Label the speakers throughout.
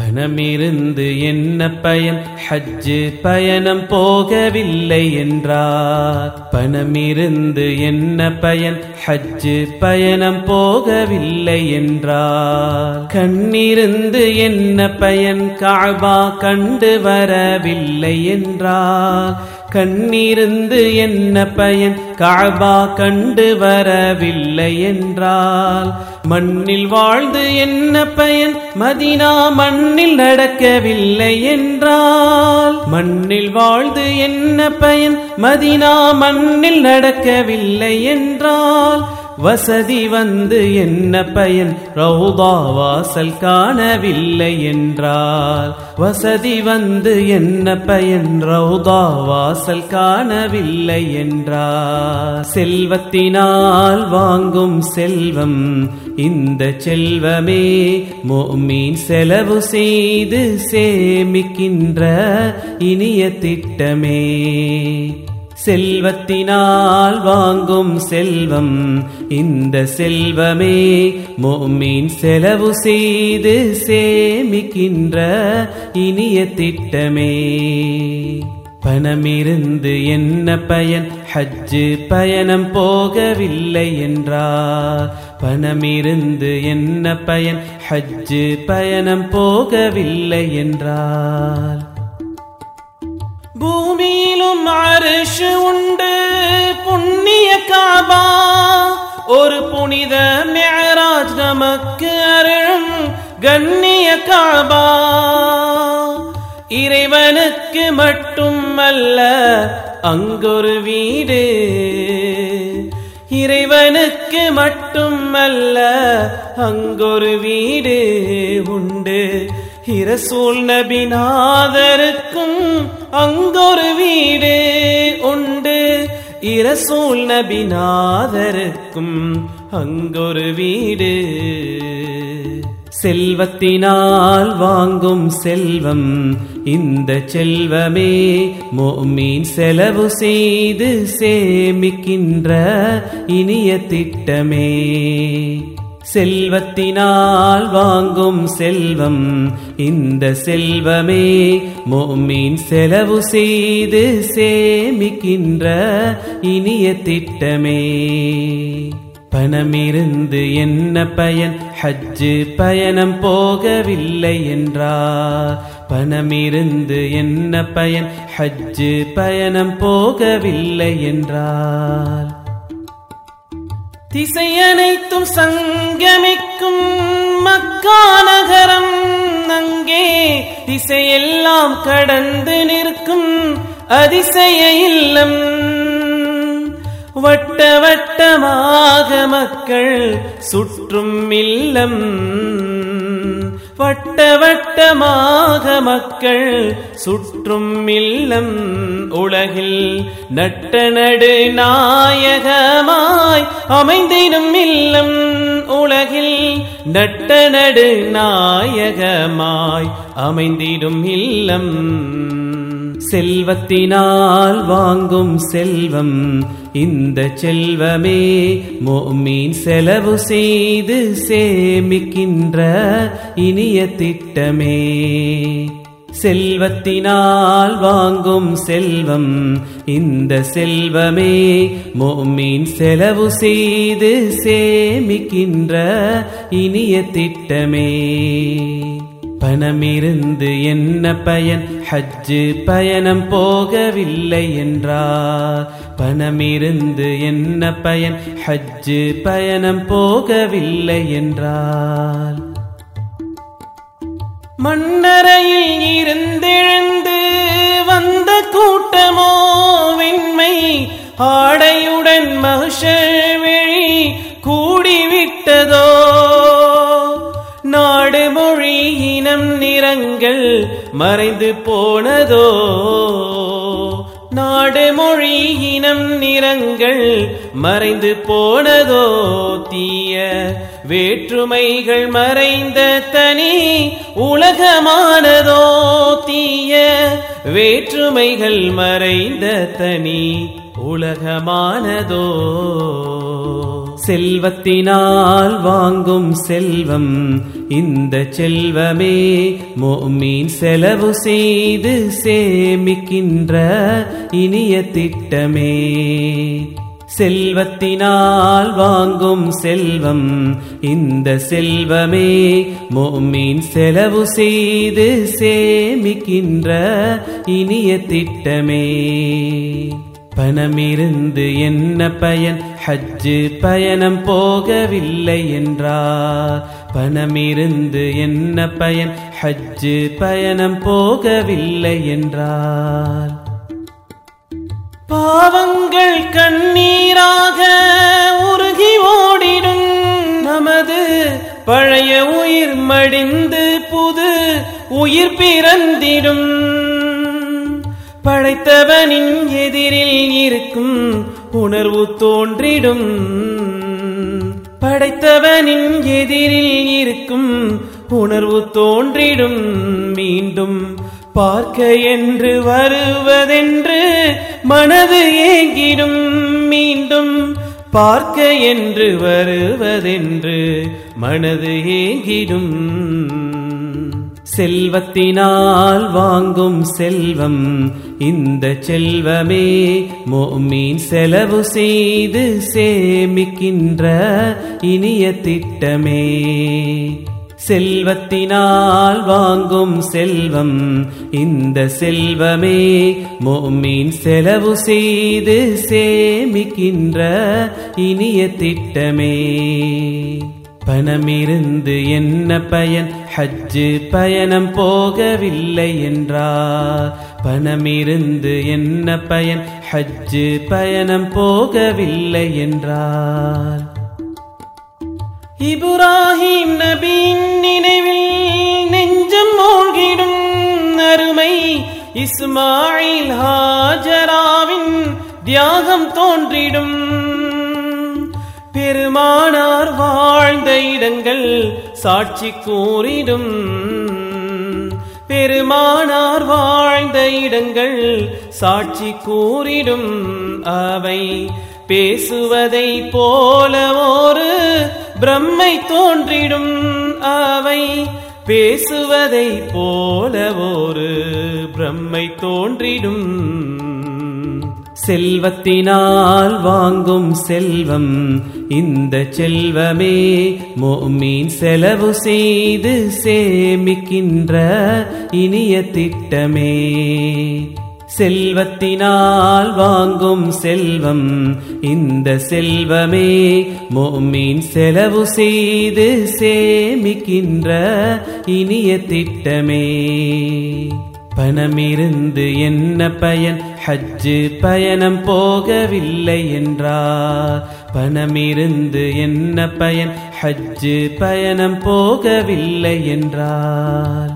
Speaker 1: பணமிருந்து என்ன பயன் ஹஜ்ஜு பயணம் போகவில்லை என்றார் பணமிருந்து என்ன பயன் ஹஜ்ஜு பயணம் போகவில்லை என்றார் கண்ணிருந்து என்ன பயன் காபா கண்டு வரவில்லை என்றார் கண்ணிருந்து என்ன பயன் காபா கண்டு வரவில்லை என்றால் மண்ணில் வாழ்ந்து என்ன பயன் மதினா மண்ணில் நடக்கவில்லை என்றால் மண்ணில் வாழ்ந்து என்ன பயன் மதினா மண்ணில் நடக்கவில்லை என்றால் வசதி வந்து என்ன பயன் ரவுதா வாசல் காணவில்லை என்றால் வசதி வந்து என்ன பயன் ரவுதா வாசல் காணவில்லை என்றால் செல்வத்தினால் வாங்கும் செல்வம் இந்த செல்வமே மோமீன் செலவு செய்து சேமிக்கின்ற இனிய திட்டமே செல்வத்தினால் வாங்கும் செல்வம் இந்த செல்வமே மோமீன் செலவு செய்து சேமிக்கின்ற இனிய திட்டமே பணமிருந்து என்ன பயன் ஹஜ்ஜு பயணம் போகவில்லை என்றார் பணமிருந்து என்ன பயன் ஹஜ்ஜு பயணம் போகவில்லை என்றார் பூமியிலும் அரிஷு உண்டு புண்ணிய காபா ஒரு புனித மேராஜ் நமக்கு அருளும் கண்ணிய காபா இறைவனுக்கு மட்டும் அல்ல அங்கொரு வீடு இறைவனுக்கு மட்டும் அல்ல அங்கொரு வீடு உண்டு இரசூல் நபிநாதருக்கும் அங்கொரு வீடு உண்டு இரசூல் நபிநாதருக்கும் அங்கொரு வீடு செல்வத்தினால் வாங்கும் செல்வம் இந்த செல்வமே மோமீன் செலவு செய்து சேமிக்கின்ற இனிய திட்டமே செல்வத்தினால் வாங்கும் செல்வம் இந்த செல்வமே மோமீன் செலவு செய்து சேமிக்கின்ற இனிய திட்டமே பணமிருந்து என்ன பயன் ஹஜ்ஜு பயணம் போகவில்லை என்றார் பணமிருந்து என்ன பயன் ஹஜ்ஜு பயணம் போகவில்லை என்றார் திசையனைத்தும் சங்கமிக்கும் மக்கா நகரம் அங்கே திசையெல்லாம் கடந்து நிற்கும் அதிசய இல்லம் வட்ட வட்டமாக மக்கள் சுற்றும் இல்லம் வட்ட வட்டமாக மக்கள் சுற்றும் இல்லம் உலகில் நட்ட நடு நாயகமாய் அமைந்திடும் இல்லம் உலகில் நட்ட நடு நாயகமாய் அமைந்திடும் இல்லம் செல்வத்தினால் வாங்கும் செல்வம் இந்த செல்வமே மோமீன் செலவு செய்து சேமிக்கின்ற இனிய திட்டமே செல்வத்தினால் வாங்கும் செல்வம் இந்த செல்வமே மோமீன் செலவு செய்து சேமிக்கின்ற இனிய திட்டமே பணமிருந்து என்ன பயன் ஹஜ்ஜு பயணம் போகவில்லை என்றார் பணமிருந்து என்ன பயன் ஹஜ்ஜு பயணம் போகவில்லை என்றார் மண்ணறையில் இருந்தெழுந்து வந்த கூட்டமோ வெண்மை ஆடையுடன் மகிஷர் விழி கூடிவிட்டதோ நாடு மொழி இனம் நிறங்கள் மறைந்து போனதோ நாடு மொழி இனம் நிறங்கள் மறைந்து போனதோ தீய வேற்றுமைகள் மறைந்த தனி உலகமானதோ தீய வேற்றுமைகள் மறைந்த தனி உலகமானதோ செல்வத்தினால் வாங்கும் செல்வம் இந்த செல்வமே மோமீன் செலவு செய்து சேமிக்கின்ற இனிய திட்டமே செல்வத்தினால் வாங்கும் செல்வம் இந்த செல்வமே மோமீன் செலவு செய்து சேமிக்கின்ற இனிய திட்டமே பணமிருந்து என்ன பயன் ஹஜ்ஜு பயணம் போகவில்லை என்றார் பணமிருந்து என்ன பயன் ஹஜ்ஜு பயணம் போகவில்லை என்றார் பாவங்கள் கண்ணீராக உருகி ஓடிடும் நமது பழைய உயிர் மடிந்து புது உயிர் பிறந்திடும் படைத்தவனின் எதிரில் இருக்கும் உணர்வு தோன்றிடும் படைத்தவனின் எதிரில் இருக்கும் உணர்வு தோன்றிடும் மீண்டும் பார்க்க என்று வருவதென்று மனது ஏங்கிடும் மீண்டும் பார்க்க என்று வருவதென்று மனது ஏங்கிடும் செல்வத்தினால் வாங்கும் செல்வம் இந்த செல்வமே மோமீன் செலவு செய்து சேமிக்கின்ற இனிய திட்டமே செல்வத்தினால் வாங்கும் செல்வம் இந்த செல்வமே மோமீன் செலவு செய்து சேமிக்கின்ற இனிய திட்டமே பணமிருந்து என்ன பயன் ஹஜ்ஜு பயணம் போகவில்லை என்றார் பணமிருந்து என்ன பயன் ஹஜ்ஜு பயணம் போகவில்லை என்றார் இப்ராஹிம் நபியின் நினைவில் நெஞ்சம் மூழ்கிடும் அருமை இஸ்மாயில் ஹாஜராவின் தியாகம் தோன்றிடும் பெருமானார் வாழ்ந்த இடங்கள் சாட்சி கூறிடும் பெருமானார் வாழ்ந்த இடங்கள் சாட்சி கூறிடும் அவை பேசுவதை போல ஒரு பிரம்மை தோன்றிடும் அவை பேசுவதை போல ஒரு பிரம்மை தோன்றிடும் செல்வத்தினால் வாங்கும் செல்வம் இந்த செல்வமே மோமீன் செலவு செய்து சேமிக்கின்ற இனிய திட்டமே செல்வத்தினால் வாங்கும் செல்வம் இந்த செல்வமே மோமீன் செலவு செய்து சேமிக்கின்ற இனிய திட்டமே பணமிருந்து என்ன பயன் ஹஜ்ஜு பயணம் போகவில்லை என்றார் பணமிருந்து என்ன பயன் ஹஜ்ஜு பயணம் போகவில்லை என்றார்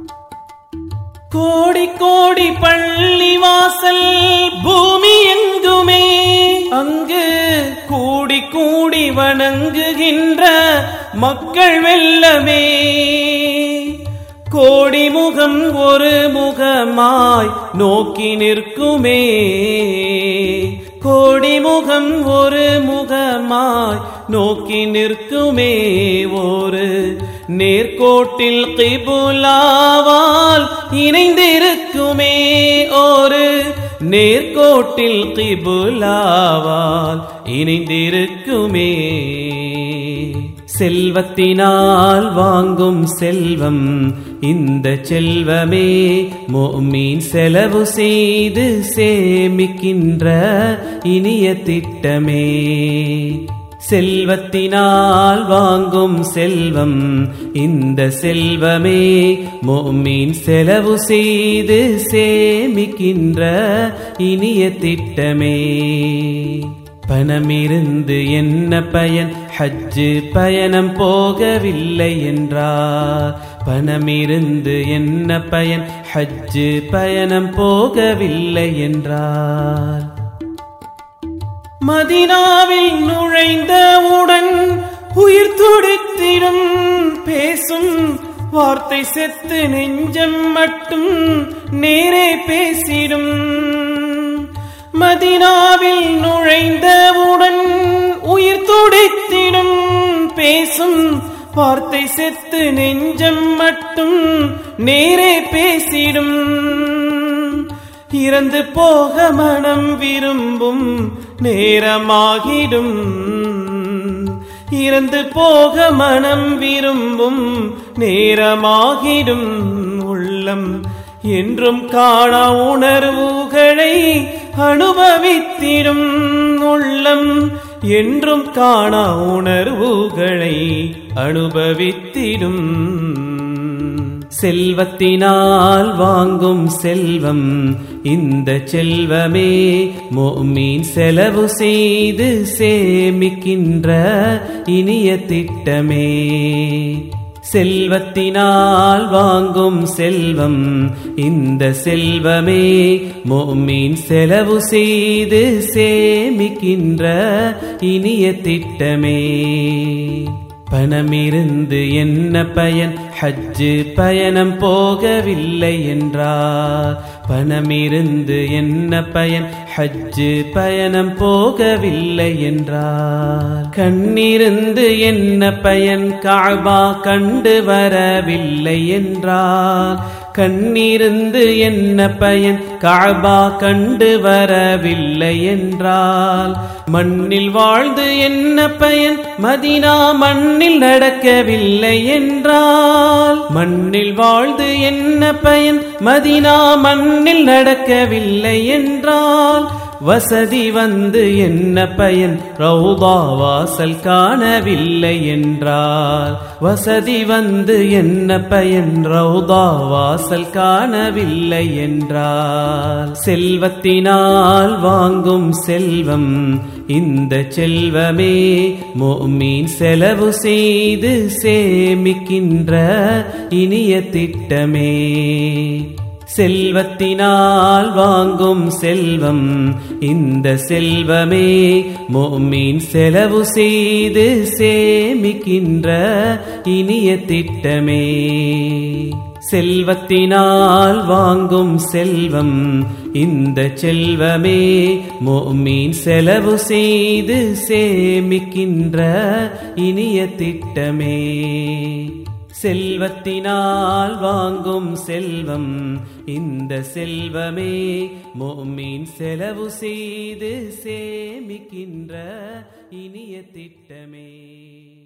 Speaker 1: கோடி கோடி பள்ளி வாசல் பூமி எங்குமே அங்கு கூடி கூடி வணங்குகின்ற மக்கள் வெல்லமே கோடி முகம் ஒரு முகமாய் நோக்கி நிற்குமே கோடி முகம் ஒரு முகமாய் நோக்கி நிற்குமே ஒரு நேர்கோட்டில் கிபுலாவால் இணைந்திருக்குமே ஒரு நேர்கோட்டில் கிபுலாவால் இணைந்திருக்குமே செல்வத்தினால் வாங்கும் செல்வம் இந்த செல்வமே மோமீன் செலவு செய்து சேமிக்கின்ற இனிய திட்டமே செல்வத்தினால் வாங்கும் செல்வம் இந்த செல்வமே மோமீன் செலவு செய்து சேமிக்கின்ற இனிய திட்டமே பணமிருந்து என்ன பயன் ஹஜ்ஜு பயணம் போகவில்லை என்றார் பணமிருந்து என்ன பயன் ஹஜ்ஜு பயணம் போகவில்லை என்றார் மதினாவில் நுழைந்தவுடன் உயிர் துடித்திடும் பேசும் வார்த்தை செத்து நெஞ்சம் மட்டும் நேரே பேசிடும் மதினாவில் நுழைந்தவுடன் உயிர் துடித்திடும் பேசும் வார்த்தை செத்து நெஞ்சம் மட்டும் நேரே பேசிடும் இறந்து போக மனம் விரும்பும் நேரமாகிடும் இறந்து போக மனம் விரும்பும் நேரமாகிடும் உள்ளம் என்றும் காணா உணர்வுகளை அனுபவித்திடும் உள்ளம் என்றும் காணா உணர்வுகளை அனுபவித்திடும் செல்வத்தினால் வாங்கும் செல்வம் இந்த செல்வமே மோமீன் செலவு செய்து சேமிக்கின்ற இனிய திட்டமே செல்வத்தினால் வாங்கும் செல்வம் இந்த செல்வமே மோமீன் செலவு செய்து சேமிக்கின்ற இனிய திட்டமே பணமிருந்து என்ன பயன் ஹஜ்ஜு பயணம் போகவில்லை என்றார் பணமிருந்து என்ன பயன் ஹஜ்ஜு பயணம் போகவில்லை என்றார் கண்ணிருந்து என்ன பயன் காபா கண்டு வரவில்லை என்றார் கண்ணிருந்து என்ன பயன் காபா கண்டு வரவில்லை என்றால் மண்ணில் வாழ்ந்து என்ன பயன் மதினா மண்ணில் நடக்கவில்லை என்றால் மண்ணில் வாழ்ந்து என்ன பயன் மதினா மண்ணில் நடக்கவில்லை என்றால் வசதி வந்து என்ன பயன் ரவுதா வாசல் காணவில்லை என்றால் வசதி வந்து என்ன பயன் ரவுதா வாசல் காணவில்லை என்றால் செல்வத்தினால் வாங்கும் செல்வம் இந்த செல்வமே மோமீன் செலவு செய்து சேமிக்கின்ற இனிய திட்டமே செல்வத்தினால் வாங்கும் செல்வம் இந்த செல்வமே மோமீன் செலவு செய்து சேமிக்கின்ற இனிய திட்டமே செல்வத்தினால் வாங்கும் செல்வம் இந்த செல்வமே மோமீன் செலவு செய்து சேமிக்கின்ற இனிய திட்டமே செல்வத்தினால் வாங்கும் செல்வம் இந்த செல்வமே மோமீன் செலவு செய்து சேமிக்கின்ற இனிய திட்டமே